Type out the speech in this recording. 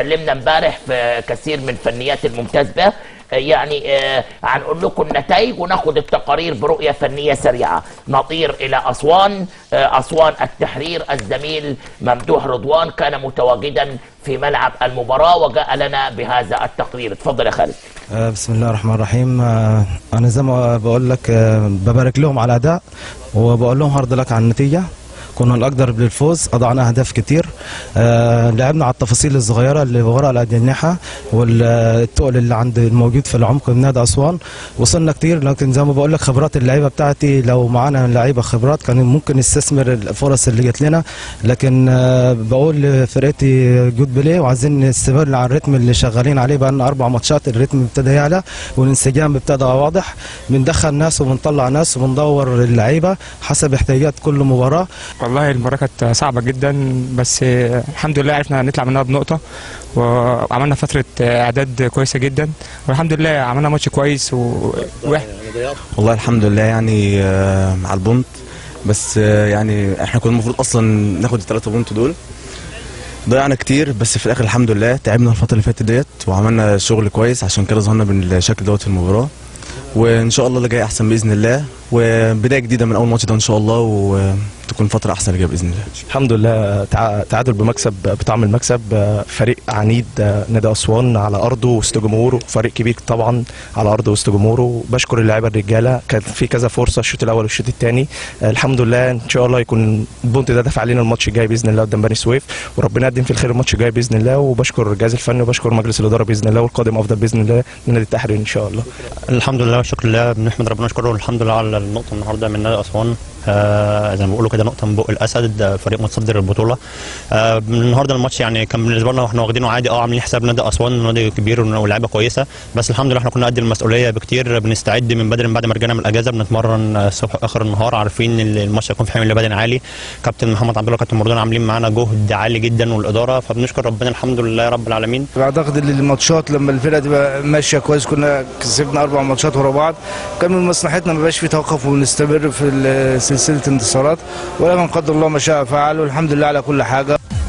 اتكلمنا امبارح في كثير من فنيات الممتاز به يعني آه، هنقول لكم النتائج وناخد التقارير برؤية فنية سريعة نطير إلى أسوان آه، أسوان التحرير الزميل ممدوح رضوان كان متواجدا في ملعب المباراة وجاء لنا بهذا التقرير اتفضل يا خالد آه، بسم الله الرحمن الرحيم آه، انا زي ما بقول لك آه، ببارك لهم على الاداء وبقول لهم هارد لك على النتيجه كنا الاقدر بالفوز اضعنا اهداف كتير آه لعبنا على التفاصيل الصغيره اللي وراء الاجنحه والتقل اللي عند الموجود في العمق من نادي اسوان وصلنا كتير لكن زي ما بقول لك خبرات اللعيبه بتاعتي لو معانا لعيبه خبرات كان ممكن نستثمر الفرص اللي جت لنا لكن آه بقول لفرقتي جود بلاي وعايزين نستمر على الريتم اللي شغالين عليه بقى لنا اربع ماتشات الريتم ابتدى يعلى والانسجام ابتدى واضح بندخل ناس وبنطلع ناس وبندور اللعيبه حسب احتياجات كل مباراه والله المباراة كانت صعبة جدا بس الحمد لله عرفنا نطلع منها بنقطة وعملنا فترة إعداد كويسة جدا والحمد لله عملنا ماتش كويس و... و... والله الحمد لله يعني آه، على البونت بس آه، يعني احنا كنا المفروض اصلا ناخد الثلاثة بونت دول ضيعنا كتير بس في الاخر الحمد لله تعبنا الفترة اللي فاتت ديت وعملنا شغل كويس عشان كده ظهرنا بالشكل دوت في المباراة وان شاء الله اللي جاي احسن باذن الله وبدايه جديده من اول ماتش ده ان شاء الله وتكون فتره احسن اللي جايه باذن الله الحمد لله تع- تعادل بمكسب بطعم المكسب فريق عنيد نادي اسوان على ارضه وسط جمهوره فريق كبير طبعا على ارضه وسط جمهوره بشكر اللعيبه الرجاله كان في كذا فرصه الشوط الاول والشوط الثاني الحمد لله ان شاء الله يكون البونت ده دافع علينا الماتش الجاي باذن الله قدام بني سويف وربنا يقدم في الخير الماتش الجاي باذن الله وبشكر الجهاز الفني وبشكر مجلس الاداره باذن الله والقادم افضل باذن الله لنادي التحرير ان شاء الله الحمد لله والشكر لله بنحمد ربنا ونشكره الحمد لله على النقطه النهارده من نادي اسوان آه زي ما بيقولوا كده نقطه من بق الاسد آه، فريق متصدر البطوله آه النهارده الماتش يعني كان بالنسبه لنا واحنا واخدينه عادي اه عاملين حساب نادي اسوان نادي كبير ولاعيبه كويسه بس الحمد لله احنا كنا قد المسؤوليه بكتير بنستعد من بدري من بعد ما رجعنا من الاجازه بنتمرن آه، الصبح اخر النهار عارفين ان الماتش هيكون في حمل بدني عالي كابتن محمد عبد الله كابتن مردان عاملين معانا جهد عالي جدا والاداره فبنشكر ربنا الحمد لله رب العالمين اعتقد ان الماتشات لما الفرقه تبقى ماشيه كويس كنا كسبنا اربع ماتشات ورا بعض كان من مصلحتنا ما يبقاش في توقف ونستمر في ال- سلسله انتصارات ولكن قدر الله ما شاء فعل والحمد لله على كل حاجه